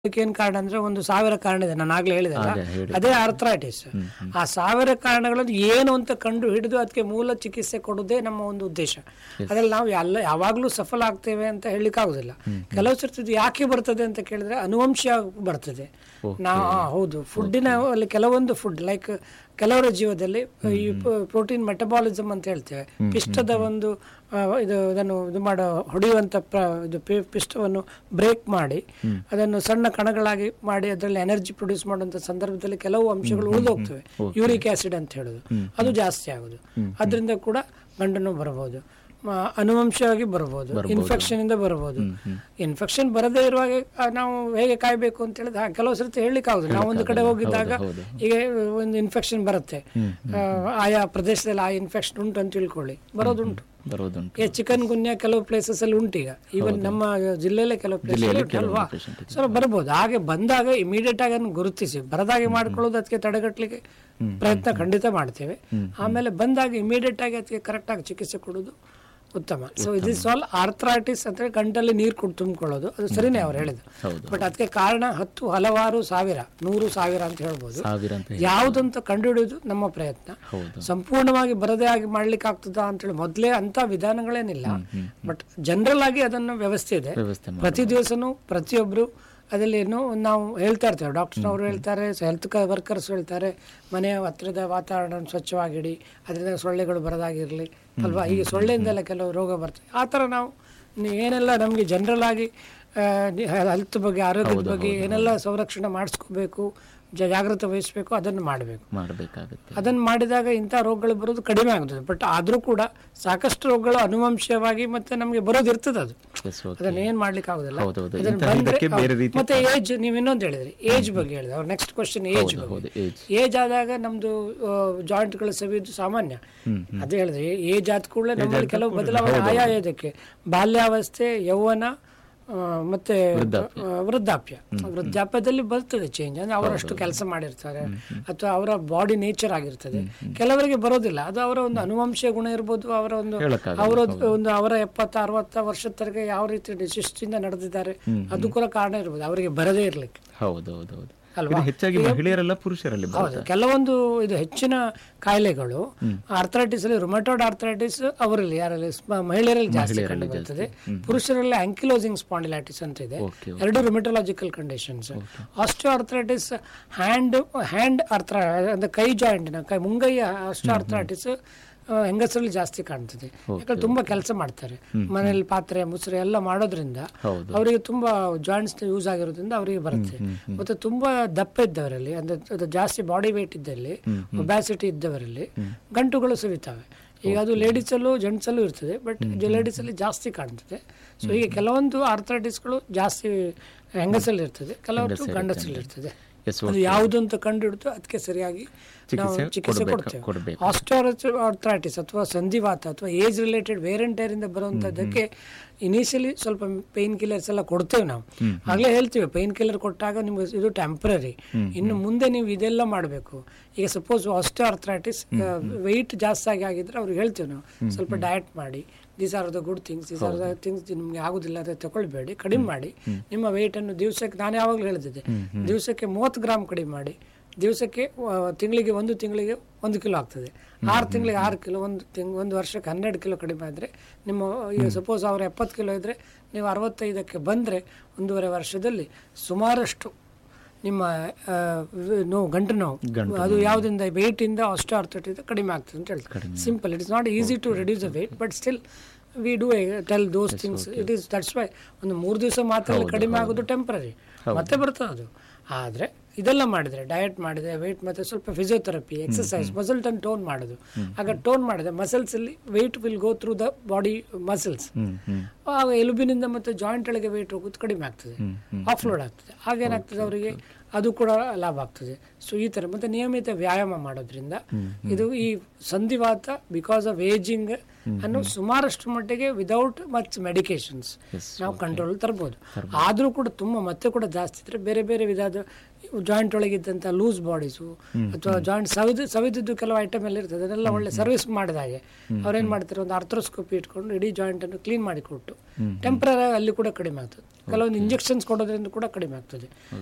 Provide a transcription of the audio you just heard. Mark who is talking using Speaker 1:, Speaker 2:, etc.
Speaker 1: ಏನ್ ಕಾರಣ ಅಂದ್ರೆ ಒಂದು ಸಾವಿರ ಕಾರಣ ಇದೆ ನಾನು ಆಗ್ಲೇ ಹೇಳಿದಲ್ಲ
Speaker 2: ಅದೇ ಹೇಳಿ.
Speaker 1: ಅದೇ ಆರ್ಥ್ರೈಟಿಸ್ ಆ ಸಾವಿರ ಕಾರಣಗಳನ್ನು ಏನು ಅಂತ ಕಂಡು ಹಿಡಿದು ಅದಕ್ಕೆ ಮೂಲ ಚಿಕಿತ್ಸೆ ಕೊಡುವುದೇ ನಮ್ಮ ಒಂದು ಉದ್ದೇಶ ಅದ್ರಲ್ಲಿ ನಾವು ಎಲ್ಲ ಯಾವಾಗಲೂ ಸಫಲ ಆಗ್ತೇವೆ ಅಂತ ಹೇಳಲಿಕ್ಕಾಗುದಿಲ್ಲ ಕೆಲವು ಸರ್ತಿ ಇದು ಯಾಕೆ ಬರ್ತದೆ ಅಂತ ಕೇಳಿದ್ರೆ ಅನುವಂಶ ಬರ್ತದೆ ನಾ ಆ, ಹೌದು ಫುಡ್ಡಿನ ಅಲ್ಲಿ ಕೆಲವೊಂದು ಫುಡ್ ಲೈಕ್ ಕೆಲವರ ಜೀವದಲ್ಲಿ ಈ ಪ್ರೋಟೀನ್ ಮೆಟಬಾಲಿಸಮ್ ಅಂತ ಹೇಳ್ತೇವೆ ಪಿಷ್ಟದ ಒಂದು ಆ, ಇದು ಇದನ್ನು ಇದು ಮಾಡೋ ಹೊಡೆಯುವಂತ ಪ್ರ- ಇದು ಪಿ- ಪಿಷ್ಟವನ್ನು ಬ್ರೇಕ್ ಮಾಡಿ ಅದನ್ನು ಸಣ್ಣ ಕಣಗಳಾಗಿ ಮಾಡಿ ಅದರಲ್ಲಿ ಎನರ್ಜಿ ಪ್ರೊಡ್ಯೂಸ್ ಮಾಡುವಂತ ಸಂದರ್ಭದಲ್ಲಿ ಕೆಲವು ಅಂಶಗಳು ಉಳಿದೋಗ್ತವೆ ಯೂರಿಕ್ ಆಸಿಡ್ ಅಂತ ಹೇಳೋದು ಅದು ಜಾಸ್ತಿ ಆಗೋದು ಅದರಿಂದ ಕೂಡ ಗಂಟನ್ನು ಬರಬಹುದು ಮ- ಅನುವಂಶವಾಗಿ ಬರಬಹುದು ಇನ್ಫೆಕ್ಷನ್ ಇಂದ ಬರಬಹುದು ಇನ್ಫೆಕ್ಷನ್ ಬರದೇ ಇರುವಾಗ ಆ, ನಾವು ಹೇಗೆ ಕಾಯ್ಬೇಕು ಅಂತ ಹೇಳಿದ್ರೆ ಕೆಲವು ಸರ್ತಿ ಹೇಳಲಿಕ್ಕೆ ಆಗುದಿಲ್ಲ ನಾವು ಒಂದು ಕಡೆ ಹೋಗಿದ್ದಾಗ ಈಗ ಒಂದು ಇನ್ಫೆಕ್ಷನ್ ಬರುತ್ತೆ ಆ, ಆಯಾ ಪ್ರದೇಶದಲ್ಲಿ ಆ ಇನ್ಫೆಕ್ಷನ್ ಉಂಟು ಅಂತ ತಿಳ್ಕೊಳ್ಳಿ ಬರೋದುಂಟು
Speaker 2: ಬರೋದುಂಟು
Speaker 1: ಈಗ ಚಿಕನ್ ಗುನ್ಯಾ ಕೆಲವು ಪ್ಲೇಸಸ್ ಅಲ್ಲಿ ಉಂಟು ಈಗ ಈವನ್ ನಮ್ಮ ಜಿಲ್ಲೆಯಲ್ಲೇ ಕೆಲವು ಪ್ಲೇಸ್ ಅಲ್ವಾ ಸೊ ಬರ್ಬೋದು ಹಾಗೆ ಬಂದಾಗ ಇಮಿಡಿಯೇಟ್ ಆಗಿ ಅದನ್ನು ಗುರುತಿಸಿ ಬರದಾಗೆ ಮಾಡ್ಕೊಳ್ಳೋದು ಅದಕ್ಕೆ ತಡೆಗಟ್ಟಲಿಕ್ಕೆ ಪ್ರಯತ್ನ ಖಂಡಿತ ಮಾಡ್ತೇವೆ ಆಮೇಲೆ ಬಂದಾಗ ಇಮಿಡಿಯೇಟ್ ಆಗಿ ಅದಕ್ಕೆ ಕರೆಕ್ಟ್ ಆಗಿ ಚಿಕಿತ್ಸೆ ಕೊಡೋದು ಉತ್ತಮ ಸೊ ಇದು ಆಲ್ ಆರ್ಥ್ರೈಟಿಸ್ ಅಂದ್ರೆ ಗಂಟಲ್ಲಿ ನೀರು ಕೊಟ್ಟು ತುಂಬಿಕೊಳ್ಳೋದು ಅದು ಸರಿನೇ ಅವ್ರು ಹೇಳಿದ್ರು
Speaker 2: ಹೌದು.
Speaker 1: ಬಟ್ ಅದಕ್ಕೆ ಕಾರಣ ಹತ್ತು ಹಲವಾರು ಸಾವಿರ ನೂರು ಸಾವಿರ ಅಂತ ಹೇಳ್ಬೋದು
Speaker 2: ಸಾವಿರ ಅಂತ ಹೇಳಿ.
Speaker 1: ಯಾವುದಂತ ಕಂಡುಹಿಡಿಯೋದು ನಮ್ಮ ಪ್ರಯತ್ನ
Speaker 2: ಹೌದು
Speaker 1: ಸಂಪೂರ್ಣವಾಗಿ ಬರದೇ ಆಗಿ ಮಾಡ್ಲಿಕ್ಕೆ ಆಗ್ತದಾ ಅಂತೇಳಿ ಮೊದಲೇ ಅಂತ ವಿಧಾನಗಳೇನಿಲ್ಲ ಬಟ್ ಜನರಲ್ ಆಗಿ ಅದನ್ನು ವ್ಯವಸ್ಥೆ ಇದೆ
Speaker 2: ವ್ಯವಸ್ಥೆ ಮಾಡಿ
Speaker 1: ಪ್ರತಿ ದಿವಸನೂ ಪ್ರತಿಯೊಬ್ರು ಅದರಲ್ಲಿ ಏನೋ ಒಂದು ನಾವು ಹೇಳ್ತಾ ಇರ್ತೇವೆ ಡಾಕ್ಟರ್ ಅವರು ಹೇಳ್ತಾರೆ ಹೆಲ್ತ್ ವರ್ಕರ್ಸ್ ಹೇಳ್ತಾರೆ ಮನೆಯ ಹತ್ತಿರದ ವಾತಾವರಣ ಸ್ವಚ್ಛವಾಗಿಡಿ ಅದರಿಂದ ಸೊಳ್ಳೆಗಳು ಬರದಾಗಿರಲಿ ಅಲ್ವಾ ಈಗ ಸೊಳ್ಳೆಯಿಂದೆಲ್ಲ ಕೆಲವು ರೋಗ ಬರ್ತವೆ ಆ ಥರ ನಾವು ನಿ- ಏನೆಲ್ಲ ನಮಗೆ ಜನರಲ್ ಆಗಿ ಹೆಲ್ತ್ ಬಗ್ಗೆ ಆರೋಗ್ಯದ ಬಗ್ಗೆ ಏನೆಲ್ಲ ಸಂರಕ್ಷಣೆ ಮಾಡಿಸ್ಕೋಬೇಕು ಜ- ಜಾಗ್ರತೆ ವಹಿಸಬೇಕು ಅದನ್ನು ಮಾಡಬೇಕು
Speaker 2: ಮಾಡಬೇಕಾಗುತ್ತೆ
Speaker 1: ಅದನ್ನು ಮಾಡಿದಾಗ ಇಂಥ ರೋಗಗಳು ಬರೋದು ಕಡಿಮೆ ಆಗುತ್ತದೆ ಬಟ್ ಆದರೂ ಕೂಡ ಸಾಕಷ್ಟು ರೋಗಗಳು ಅನುವಂಶವಾಗಿ ಮತ್ತೆ ನಮಗೆ ಬರೋದು ಇರ್ತದೆ ಅದು
Speaker 2: ಎಸ್ ಓಕೆ
Speaker 1: ಅದನ್ನ ಏನ್ ಮಾಡ್ಲಿಕ್ಕೆ ಆಗುದಿಲ್ಲ
Speaker 2: ಹೌದೌದು.
Speaker 1: ಅದನ್ನ
Speaker 2: ಇಂತಹ
Speaker 1: ಬಂದ್ರೆ-
Speaker 2: ಇದಕ್ಕೆ ಬೇರೆ ರೀತಿ
Speaker 1: ಮತ್ತೆ ಏಜ್ ನೀವು ಇನ್ನೊಂದು ಹೇಳಿದ್ರಿ ಏಜ್ ಬಗ್ಗೆ ಹೇಳಿದ್ರೆ ಅವ್ರ ನೆಕ್ಸ್ಟ್ ಕ್ವಶನ್ ಏಜ್
Speaker 2: ಹೌದು
Speaker 1: ಬಗ್ಗೆ
Speaker 2: ಏಜ್
Speaker 1: ಏಜ್ ಆದಾಗ ನಮ್ದು ಜಾಯಿಂಟ್ಗಳು ಸವಿಯುದು ಸಾಮಾನ್ಯ ಅದೇ ಹೇಳಿದ್ರೆ ಏಜ್ ಆದ ಕೂಡಲೇ ನಮ್ಮಲ್ಲಿ ಕೆಲವು ಬದಲಾವಣೆ ಆಯಾ ಇದಕ್ಕೆ ಬಾಲ್ಯಾವಸ್ಥೆ ಯೌವನ ಆ, ಮತ್ತೆ ಆ, ವೃದ್ಧಾಪ್ಯ ವೃದ್ಧಾಪ್ಯದಲ್ಲಿ ಬರ್ತದೆ ಚೇಂಜ್ ಅಂದ್ರೆ ಅವರಷ್ಟು ಕೆಲಸ ಮಾಡಿರ್ತಾರೆ ಅಥವಾ ಅವರ ಬಾಡಿ ನೇಚರ್ ಆಗಿರ್ತದೆ ಕೆಲವರಿಗೆ ಬರೋದಿಲ್ಲ ಅದು ಅವರ ಒಂದು ಅನುವಂಶೀಯ ಗುಣ ಇರ್ಬೋದು ಅವರ ಒಂದು
Speaker 2: ಹೇಳಕ್ಕಾಗಲ್ಲ.
Speaker 1: ಅವರ ಒಂದು ಅವರ ಎಪ್ಪತ್ತ ಅರವತ್ತ ವರ್ಷದ ತನಕ ಯಾವ ರೀತಿ ಶಿಸ್ತಿಂದ ನಡೆದಿದ್ದಾರೆ ಅದು ಕೂಡ ಕಾರಣ ಇರ್ಬೋದು ಅವರಿಗೆ ಬರದೇ ಇರ್ಲಿಕ್ಕೆ
Speaker 2: ಹೌದು ಹೌದು ಹೌದು
Speaker 1: ಅಲ್ವಾ?
Speaker 2: ಇದು ಹೆಚ್ಚಾಗಿ ಮಹಿಳೆಯರೆಲ್ಲ ಪುರುಷರಲ್ಲಿ ಬರುತ್ತೆ
Speaker 1: ಹೌದು ಕೆಲವೊಂದು ಇದು ಹೆಚ್ಚಿನ ಕಾಯಿಲೆಗಳು ಆರ್ಥರೈಟಿಸ್ ಅಲ್ಲಿ ರುಮಟೋಡ್ ಆರ್ಥರೈಟಿಸ್ ಅವರಲ್ಲಿ ಯಾರಲ್ಲಿ ಸ್ಮ- ಮಹಿಳೆಯರಲ್ಲಿ ಜಾಸ್ತಿ ಕಂಡು ಬರ್ತದೆ ಪುರುಷರಲ್ಲಿ ಆಂಕಿಲೋಸಿಂಗ್ ಸ್ಪಾಂಡಿಲೈಟಿಸ್ ಅಂತ ಇದೆ
Speaker 2: ಓಕೆ
Speaker 1: ಎರಡು rheumatological conditions osteoarthritis hand hand ಆರ್ಥ ಅಂದ್ರೆ ಕೈ ಜಾಯಿಂಟ್ನ ಕೈ ಮುಂಗೈಯ ಆಸ್ಟಿಯೋ ಆರ್ಥರೈಟಿಸ್ ಹೆಂಗಸರಲ್ಲಿ ಜಾಸ್ತಿ ಕಾಣ್ತದೆ ಯಾಕಂದ್ರೆ ತುಂಬಾ ಕೆಲಸ ಮಾಡ್ತಾರೆ ಮನೇಲಿ ಪಾತ್ರೆ ಮುಸ್ರೆ ಎಲ್ಲ ಮಾಡೋದ್ರಿಂದ
Speaker 2: ಹೌದು.
Speaker 1: ಅವರಿಗೆ ತುಂಬಾ ಜಾಯಿಂಟ್ಸ್ ಯೂಸ್ ಆಗಿರೋದ್ರಿಂದ ಅವರಿಗೆ ಬರುತ್ತೆ ಮತ್ತೆ ತುಂಬಾ ದಪ್ಪ ಇದ್ದವರಲ್ಲಿ ಅಂದ್ರೆ ಅದು ಜಾಸ್ತಿ ಬಾಡಿ ವೇಟ್ ಇದ್ದಲ್ಲಿ ಒಬ್ಯಾಸಿಟಿ ಇದ್ದವರಲ್ಲಿ ಗಂಟುಗಳು ಸವಿತಾವೆ ಈಗ ಅದು ಲೇಡೀಸ್ ಅಲ್ಲೂ ಜೆಂಟ್ಸ್ ಅಲ್ಲೂ ಇರ್ತದೆ ಬಟ್ ಲೇಡೀಸ್ ಅಲ್ಲಿ ಜಾಸ್ತಿ ಕಾಣ್ತದೆ ಸೊ ಹೀಗೆ ಕೆಲವೊಂದು ಆರ್ಥರೈಟಿಸ್ಗಳು ಜಾಸ್ತಿ ಹೆಂಗಸಲ್ಲಿ ಇರ್ತದೆ ಕೆಲವೊಂದು ಗಂಡಸಲ್ಲಿ ಇರ್ತದೆ
Speaker 2: ಎಸ್
Speaker 1: ಅದು ಯಾವುದು ಅಂತ ಕಂಡು ಹಿಡಿದು ಅದಕ್ಕೆ ಸರಿಯಾಗಿ ನಾವು
Speaker 2: ಚಿಕಿತ್ಸೆ
Speaker 1: ಚಿಕಿತ್ಸೆ
Speaker 2: ಕೊಡ್ಬೇಕು-
Speaker 1: ಕೊಡ್ತೇವೆ
Speaker 2: ಕೊಡ್ಬೇಕು.
Speaker 1: ಆರ್ಥರೈಟಿಸ್ ಅಥವಾ ಸಂಧಿವಾತ ಅಥವಾ ಏಜ್ ರಿಲೇಟೆಡ್ ವೇರೆಂಟೈರ್ ಇಂದ ಬರುವಂತದ್ದಕ್ಕೆ ಇನಿಷಿಯಲಿ ಸ್ವಲ್ಪ ಪೇನ್ ಕಿಲ್ಲರ್ಸ್ ಎಲ್ಲ ಕೊಡ್ತೇವೆ ನಾವು ಆಗ್ಲೇ ಹೇಳ್ತೀವಿ ಪೇನ್ ಕಿಲ್ಲರ್ ಕೊಟ್ಟಾಗ ನಿಮ್ಗೆ ಇದು ಟೆಂಪ್ರರಿ ಇನ್ನು ಮುಂದೆ ನೀವು ಇದೆಲ್ಲ ಮಾಡಬೇಕು ಈಗ ಸಪೋಸ್ ಆಸ್ಟೋ ಆರ್ಥರೈಟಿಸ್ ವೆಯ್ಟ್ ಜಾಸ್ತಿ ಆಗಿ ಆಗಿದ್ರೆ ಅವ್ರಿಗೆ ಹೇಳ್ತೀವಿ ನಾವು ಸ್ವಲ್ಪ ಡಯಟ್ ಮಾಡಿ these are the good things these are the things ನಿಮ್ಗೆ ಆಗುದಿಲ್ಲ ಅಂತ ತಗೊಳ್ಬೇಡಿ ಕಡಿಮೆ ಮಾಡಿ ನಿಮ್ಮ weight ಅನ್ನು ದಿವಸಕ್ಕೆ ನಾನು ಯಾವಾಗಲೂ ಹೇಳ್ತಿದ್ದೆ ದಿವಸಕ್ಕೆ ಮೂವತ್ತು ಗ್ರಾಮ್ ಕಡಿಮೆ ಮಾಡಿ ದಿವಸಕ್ಕೆ ಆ, ತಿಂಗಳಿಗೆ ಒಂದು ತಿಂಗಳಿಗೆ ಒಂದು ಕಿಲೋ ಆಗ್ತದೆ ಆರು ತಿಂಗಳಿಗೆ ಆರು ಕಿಲೋ ಒಂದು ತಿಂಗ್ ಒಂದು ವರ್ಷಕ್ಕೆ ಹನ್ನೆರಡು ಕಿಲೋ ಕಡಿಮೆ ಆದರೆ ನಿಮ್ಮ ಈಗ ಸಪೋಸ್ ಅವ್ರು ಎಪ್ಪತ್ತು ಕಿಲೋ ಇದ್ದರೆ ನೀವು ಅರವತ್ತೈದಕ್ಕೆ ಬಂದರೆ ಒಂದೂವರೆ ವರ್ಷದಲ್ಲಿ ಸುಮಾರಷ್ಟು ನಿಮ್ಮ ಆ, ವಿ- ನೋವು ಗಂಟು ನೋವು ಅದು ಯಾವುದರಿಂದ ವೆಯ್ಟಿಂದ ಅಷ್ಟು ಅರ್ಥಟಿಂದ ಕಡಿಮೆ ಆಗ್ತದೆ ಅಂತ ಹೇಳ್ತಾರೆ simple it is not easy to reduce the weight but still we do tell those things it is that's why ಒಂದು ಮೂರು ದಿವಸ ಮಾತ್ರ ಕಡಿಮೆ ಆಗೋದು ಟೆಂಪ್ರರಿ ಮತ್ತೆ ಬರ್ತದೆ ಅದು ಆದರೆ ಇದೆಲ್ಲ ಮಾಡಿದ್ರೆ ಡಯಟ್ ಮಾಡಿದ್ರೆ ವೆಯ್ಟ್ ಮತ್ತೆ ಸ್ವಲ್ಪ physiotherapy exercise muscle tone tone ಮಾಡೋದು ಆಗ ಟೋನ್ ಮಾಡಿದ್ರೆ ಮಸಲ್ಸ್ ಅಲ್ಲಿ weight will go through the body muscles
Speaker 2: hmm hmm
Speaker 1: ಆಗ ಎಲುಬಿನಿಂದ ಮತ್ತೆ ಜಾಯಿಂಟ್ ಒಳಗೆ ವೆಯ್ಟ್ ಹೋಗೋದು ಕಡಿಮೆ ಆಗ್ತದೆ ಆಫ್ಲೋಡ್ ಆಗ್ತದೆ ಆಗೇನಾಗ್ತದೆ ಅವರಿಗೆ ಅದು ಕೂಡ ಲಾಭ ಆಗ್ತದೆ ಸೊ ಈ ತರ ಮತ್ತೆ ನಿಯಮಿತ ವ್ಯಾಯಾಮ ಮಾಡೋದ್ರಿಂದ ಇದು ಈ ಸಂಧಿವಾತ ಬಿಕಾಸ್ ಆಫ್ ಏಜಿಂಗ್ ಅನ್ನು ಸುಮಾರಷ್ಟು ಮಟ್ಟಿಗೆ ವಿದೌಟ್ ಮಚ್ ಮೆಡಿಕೇಶನ್ಸ್ ನಾವು ಕಂಟ್ರೋಲ್ ತರ್ಬೋದು ಆದ್ರೂ ಕೂಡ ತುಂಬಾ ಮತ್ತೆ ಕೂಡ ಜಾಸ್ತಿ ಇದ್ರೆ ಬೇರೆ ಬೇರೆ ವಿಧದ ಜಾಯಿಂಟ್ ಒಳಗಿದ್ದಂಥ ಲೂಸ್ ಬಾಡೀಸು ಅಥವಾ ಜಾಯಿಂಟ್ ಸವಿದು ಸವಿದಿದ್ದು ಕೆಲವು ಐಟಮ್ ಎಲ್ಲ ಇರ್ತದೆ ಅದನ್ನೆಲ್ಲ ಒಳ್ಳೆ ಸರ್ವಿಸ್ ಮಾಡಿದ ಹಾಗೆ ಅವ್ರೇನು ಮಾಡ್ತಾರೆ ಒಂದು ಆರ್ಥ್ರೋಸ್ಕೋಪಿ ಇಟ್ಕೊಂಡು ಇಡೀ ಜಾಯಿಂಟ್ ಅನ್ನು ಕ್ಲೀನ್ ಮಾಡಿ ಕೊಟ್ಟು ಟೆಂಪ್ರರಿ ಅಲ್ಲಿ ಕೂಡ ಕಡಿಮೆ ಆಗ್ತದೆ ಕೆಲವೊಂದು ಇಂಜೆಕ್ಷನ್ಸ್ ಕೊಡೋದ್ರಿಂದ ಕೂಡ ಕಡಿಮೆ ಆಗ್ತದೆ